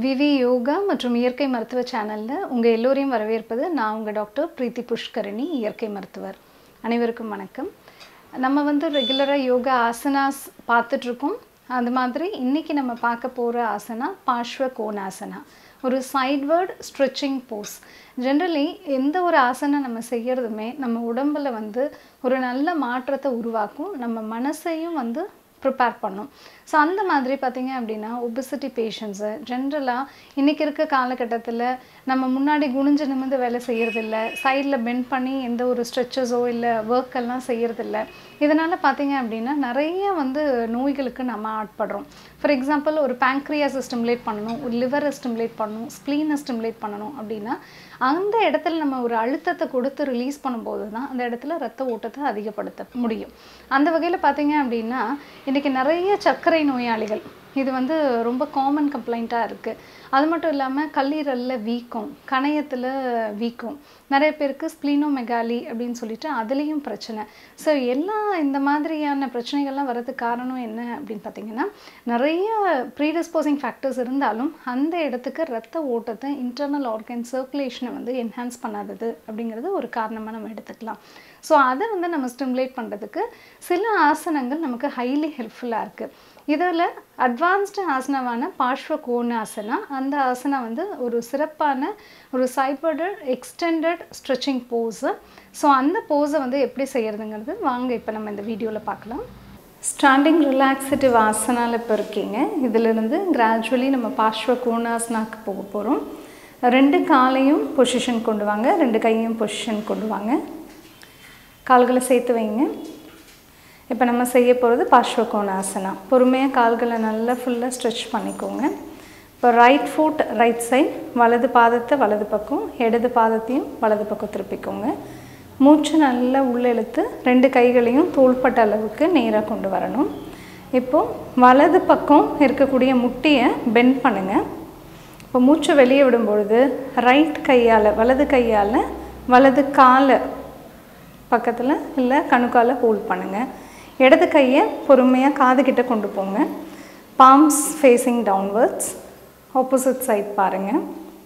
விவி யோகா மற்றும் இயற்கை மருத்துவ சேனலில் உங்கள் எல்லோரையும் வரவேற்பது நான் உங்கள் டாக்டர் பிரீத்தி புஷ்கரணி இயற்கை மருத்துவர் அனைவருக்கும் வணக்கம் நம்ம வந்து ரெகுலராக யோகா ஆசனாஸ் பார்த்துட்ருக்கோம் அது மாதிரி இன்றைக்கி நம்ம பார்க்க போகிற ஆசனா பார்ஷ்வ கோணாசனா ஒரு சைட்வேர்ட் ஸ்ட்ரெச்சிங் போஸ் ஜென்ரலி எந்த ஒரு ஆசனை நம்ம செய்கிறதுமே நம்ம உடம்பில் வந்து ஒரு நல்ல மாற்றத்தை உருவாக்கும் நம்ம மனசையும் வந்து ப்ரிப்பேர் பண்ணும் ஸோ அந்த மாதிரி பார்த்தீங்க அப்படின்னா ஒபிசிட்டி பேஷண்ட்ஸு ஜென்ரலாக இன்றைக்கி இருக்க காலகட்டத்தில் நம்ம முன்னாடி குனிஞ்சு நிமிந்து வேலை செய்கிறதில்ல சைடில் பெண்ட் பண்ணி எந்த ஒரு ஸ்ட்ரெச்சஸோ இல்லை ஒர்க் எல்லாம் செய்கிறதில்ல இதனால் பார்த்தீங்க அப்படின்னா நிறைய வந்து நோய்களுக்கு நம்ம ஆட்படுறோம் ஃபார் எக்ஸாம்பிள் ஒரு பேங்க்ரியாஸை ஸ்டிமுலேட் பண்ணணும் ஒரு லிவரை ஸ்டிமுலேட் பண்ணணும் ஸ்ப்ளீனை ஸ்டிமுலேட் பண்ணணும் அப்படின்னா அந்த இடத்துல நம்ம ஒரு அழுத்தத்தை கொடுத்து ரிலீஸ் பண்ணும்போது தான் அந்த இடத்துல ரத்த ஓட்டத்தை அதிகப்படுத்த முடியும் அந்த வகையில் பார்த்தீங்க அப்படின்னா இன்றைக்கி நிறைய சர்க்கரை நோயாளிகள் இது வந்து ரொம்ப காமன் கம்ப்ளைண்ட்டாக இருக்குது அது மட்டும் இல்லாமல் கல்லீரலில் வீக்கம் கணையத்தில் வீக்கம் நிறைய பேருக்கு ஸ்ப்ளீனோமெகாலி அப்படின்னு சொல்லிட்டு அதுலேயும் பிரச்சனை ஸோ எல்லா இந்த மாதிரியான பிரச்சனைகள்லாம் வரதுக்கு காரணம் என்ன அப்படின்னு பார்த்தீங்கன்னா நிறைய ப்ரீடிஸ்போசிங் ஃபேக்டர்ஸ் இருந்தாலும் அந்த இடத்துக்கு ரத்த ஓட்டத்தை இன்டர்னல் ஆர்கன் சர்க்குலேஷனை வந்து என்ஹான்ஸ் பண்ணாதது அப்படிங்கிறது ஒரு காரணமாக நம்ம எடுத்துக்கலாம் ஸோ அதை வந்து நம்ம ஸ்டிமுலேட் பண்ணுறதுக்கு சில ஆசனங்கள் நமக்கு ஹைலி ஹெல்ப்ஃபுல்லாக இருக்குது இதில் அட்வான்ஸ்டு ஆசனமான பார்ஷ்வ கோணாசனா அந்த ஆசனா வந்து ஒரு சிறப்பான ஒரு சைபர்டட் எக்ஸ்டெண்டட் ஸ்ட்ரெச்சிங் போஸு ஸோ அந்த போஸை வந்து எப்படி செய்கிறதுங்கிறது வாங்க இப்போ நம்ம இந்த வீடியோவில் பார்க்கலாம் ஸ்டாண்டிங் ரிலாக்ஸேட்டிவ் ஆசனாவில் இப்போ இருக்கீங்க இதிலிருந்து கிராஜுவலி நம்ம பார்ஷ்வ கோணாசனாக்கு போக போகிறோம் ரெண்டு காலையும் பொசிஷன் கொண்டு வாங்க ரெண்டு கையும் பொசிஷன் கொண்டு வாங்க கால்களை சேர்த்து வைங்க இப்போ நம்ம செய்ய போகிறது பார்ஷ்வகோணாசனா பொறுமையாக கால்களை நல்லா ஃபுல்லாக ஸ்ட்ரெச் பண்ணிக்கோங்க இப்போ ரைட் ஃபுட் ரைட் சைட் வலது பாதத்தை வலது பக்கம் இடது பாதத்தையும் வலது பக்கம் திருப்பிக்கோங்க மூச்சு நல்லா உள்ளே இழுத்து ரெண்டு கைகளையும் தோள்பட்ட அளவுக்கு நேராக கொண்டு வரணும் இப்போது வலது பக்கம் இருக்கக்கூடிய முட்டியை பெண்ட் பண்ணுங்கள் இப்போ மூச்சை வெளியே விடும்பொழுது ரைட் கையால் வலது கையால் வலது காலை பக்கத்தில் இல்லை கணுக்கால் ஹோல்ட் பண்ணுங்கள் இடது கையை பொறுமையாக காதுகிட்ட கொண்டு போங்க palms facing downwards opposite side பாருங்கள்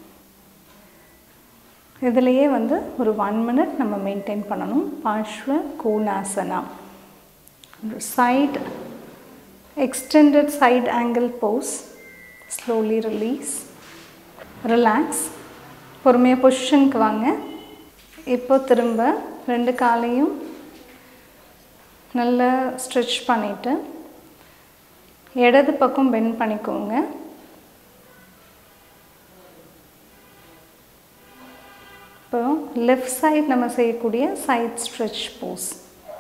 இதுலேயே வந்து ஒரு ஒன் மினிட் நம்ம மெயின்டைன் பண்ணணும் Parshva Konasana side extended side angle pose slowly release relax பொறுமையாக பொசிஷனுக்கு வாங்க இப்போ திரும்ப ரெண்டு காலையும் நல்லா ஸ்ட்ரெச் பண்ணிவிட்டு இடது பக்கம் பெண்ட் பண்ணிக்கோங்க இப்போ லெஃப்ட் சைட் நம்ம செய்யக்கூடிய சைட் ஸ்ட்ரெச் போஸ்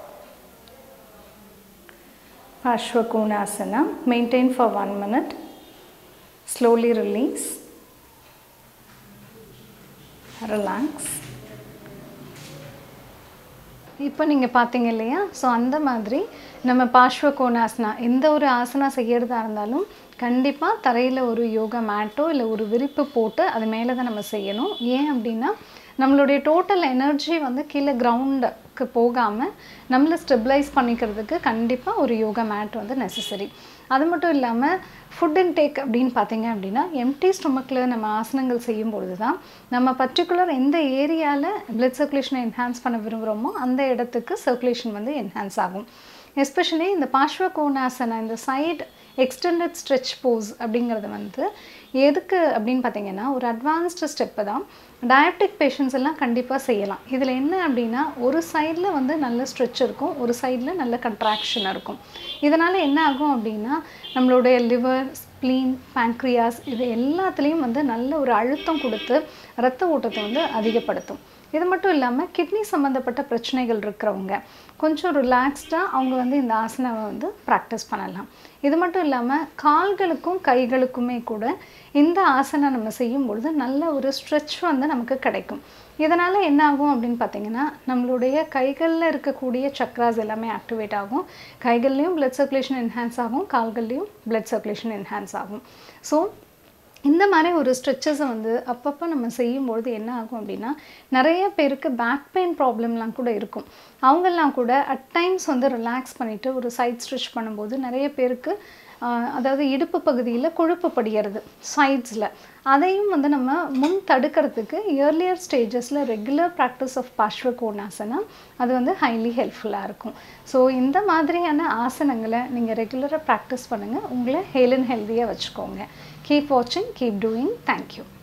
அஸ்வகோணாசனா maintain for one minute slowly release relax இப்போ நீங்கள் பார்த்தீங்க இல்லையா ஸோ அந்த மாதிரி நம்ம பார்ஷ்வ கோணாசனா எந்த ஒரு ஆசனா செய்கிறதா இருந்தாலும் கண்டிப்பாக தரையில் ஒரு யோகா மேட்டோ இல்லை ஒரு விரிப்பு போட்டு அது மேலே தான் நம்ம செய்யணும் ஏன் அப்படின்னா நம்மளுடைய டோட்டல் எனர்ஜி வந்து கீழே கிரவுண்டுக்கு போகாமல் நம்மளை ஸ்டெபிளைஸ் பண்ணிக்கிறதுக்கு கண்டிப்பாக ஒரு யோகா மேட் வந்து நெசசரி அது மட்டும் இல்லாமல் ஃபுட் இன்டேக் அப்படின்னு பார்த்தீங்க அப்படின்னா எம்டி ஸ்டொமக்கில் நம்ம ஆசனங்கள் செய்யும் பொழுது தான் நம்ம பர்டிகுலர் எந்த ஏரியாவில் பிளட் சர்க்குலேஷனை என்ஹான்ஸ் பண்ண விரும்புகிறோமோ அந்த இடத்துக்கு சர்க்குலேஷன் வந்து என்ஹான்ஸ் ஆகும் எஸ்பெஷலி இந்த பார்ஷ்வ கோணாசனா இந்த சைட் எக்ஸ்டெண்டட் ஸ்ட்ரெச் போஸ் அப்படிங்கிறது வந்து எதுக்கு அப்படின்னு பார்த்தீங்கன்னா ஒரு அட்வான்ஸ்டு ஸ்டெப்பு தான் டயபெட்டிக் பேஷண்ட்ஸ் எல்லாம் கண்டிப்பாக செய்யலாம் இதில் என்ன அப்படின்னா ஒரு சைடில் வந்து நல்ல ஸ்ட்ரெச் இருக்கும் ஒரு சைடில் நல்ல கன்ட்ராக்ஷன் இருக்கும் இதனால் என்ன ஆகும் அப்படின்னா நம்மளுடைய லிவர் ஸ்ப்ளீன் பேங்க்ரியாஸ் இது எல்லாத்துலேயும் வந்து நல்ல ஒரு அழுத்தம் கொடுத்து ரத்த ஓட்டத்தை வந்து அதிகப்படுத்தும் இது மட்டும் இல்லாமல் கிட்னி சம்மந்தப்பட்ட பிரச்சனைகள் இருக்கிறவங்க கொஞ்சம் ரிலாக்ஸ்டாக அவங்க வந்து இந்த ஆசனாவை வந்து ப்ராக்டிஸ் பண்ணலாம் இது மட்டும் இல்லாமல் கால்களுக்கும் கைகளுக்குமே கூட இந்த ஆசனம் நம்ம செய்யும் பொழுது நல்ல ஒரு ஸ்ட்ரெச் வந்து நமக்கு கிடைக்கும் இதனால் என்ன ஆகும் அப்படின்னு பார்த்தீங்கன்னா நம்மளுடைய கைகளில் இருக்கக்கூடிய சக்ராஸ் எல்லாமே ஆக்டிவேட் ஆகும் கைகள்லேயும் பிளட் சர்க்குலேஷன் என்ஹான்ஸ் ஆகும் கால்கள்லேயும் பிளட் சர்க்குலேஷன் என்ஹான்ஸ் ஆகும் ஸோ இந்த மாதிரி ஒரு ஸ்ட்ரெச்சஸை வந்து அப்பப்போ நம்ம செய்யும்பொழுது என்ன ஆகும் அப்படின்னா நிறைய பேருக்கு பேக் பெயின் ப்ராப்ளம்லாம் கூட இருக்கும் அவங்கெல்லாம் கூட அட் டைம்ஸ் வந்து ரிலாக்ஸ் பண்ணிவிட்டு ஒரு சைட் ஸ்ட்ரெச் பண்ணும்போது நிறைய பேருக்கு ஆஹ் அதாவது இடுப்பு பகுதியில் கொழுப்பு படிகிறது சைட்ஸில் அதையும் வந்து நம்ம முன் தடுக்கிறதுக்கு இயர்லியர் ஸ்டேஜஸில் regular practice of Parshva Konasana அது வந்து ஹைலி ஹெல்ப்ஃபுல்லாக இருக்கும் ஸோ இந்த மாதிரியான ஆசனங்களை நீங்கள் ரெகுலராக ப்ராக்டிஸ் பண்ணுங்கள் உங்களை ஹேல் அண்ட் ஹெல்த்தியாக வச்சுக்கோங்க கீப் வாட்சிங் கீப் டூயிங் தேங்க்யூ